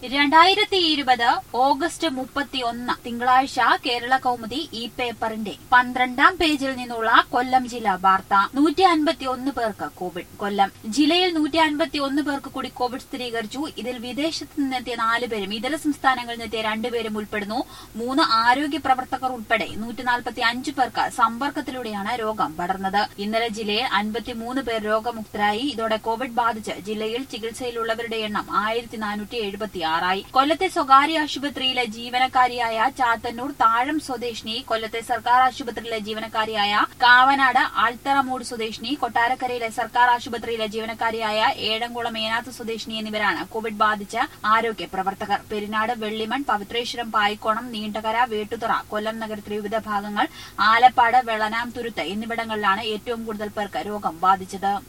രണ്ടായിരത്തി ഇരുപത് ഓഗസ്റ്റ് മുപ്പത്തിയൊന്ന് തിങ്കളാഴ്ച കേരള കൗമുദി ഈ പേപ്പറിന്റെ പന്ത്രണ്ടാം പേജിൽ നിന്നുള്ള കൊല്ലം ജില്ലാ വാർത്ത നൂറ്റി അൻപത്തി ഒന്ന് പേർക്ക് കോവിഡ് കൊല്ലം ജില്ലയിൽ നൂറ്റി അൻപത്തി ഒന്ന് പേർക്ക് കൂടി കോവിഡ് സ്ഥിരീകരിച്ചു ഇതിൽ വിദേശത്ത് നിന്നെത്തിയ നാല് പേരും ഇതര സംസ്ഥാനങ്ങളിൽ നിന്നെത്തിയ രണ്ടുപേരും ഉൾപ്പെടുന്നു മൂന്ന് ആരോഗ്യ പ്രവർത്തകർ ഉൾപ്പെടെ നൂറ്റി നാൽപ്പത്തി അഞ്ച് പേർക്ക് സമ്പർക്കത്തിലൂടെയാണ് രോഗം പടർന്നത് ഇന്നലെ ജില്ലയിൽ അൻപത്തിമൂന്ന് പേർ രോഗമുക്തരായി ഇതോടെ കോവിഡ് ബാധിച്ച് ജില്ലയിൽ ചികിത്സയിലുള്ളവരുടെ എണ്ണം ആയിരത്തി നാനൂറ്റി എഴുപത്തിയാറായി കൊല്ലത്തെ സ്വകാര്യ ആശുപത്രിയിലെ ജീവനക്കാരിയായ ചാത്തന്നൂർ താഴം സ്വദേശിനി കൊല്ലത്തെ സർക്കാർ ആശുപത്രിയിലെ ജീവനക്കാരിയായ കാവനാട് ആൽത്തറമൂട് സ്വദേശിനി കൊട്ടാരക്കരയിലെ സർക്കാർ ആശുപത്രിയിലെ ജീവനക്കാരിയായ ഏഴംകുളം ഏനാത്ത് സ്വദേശിനി എന്നിവരാണ് കോവിഡ് ബാധിച്ച് ആരോഗ്യ പ്രവർത്തകർ പെരിനാട് വെള്ളിമൺ പവിത്രേശ്വരം പായിക്കോണം നീണ്ടകര വേട്ടുതുറ കൊല്ലം നഗരത്തിലെ വിവിധ ഭാഗങ്ങൾ ആലപ്പാട് വെളനാം തുരുത്ത് എന്നിവിടങ്ങളിലാണ് ഏറ്റവും കൂടുതൽ പേർക്ക് രോഗം ബാധിച്ചത്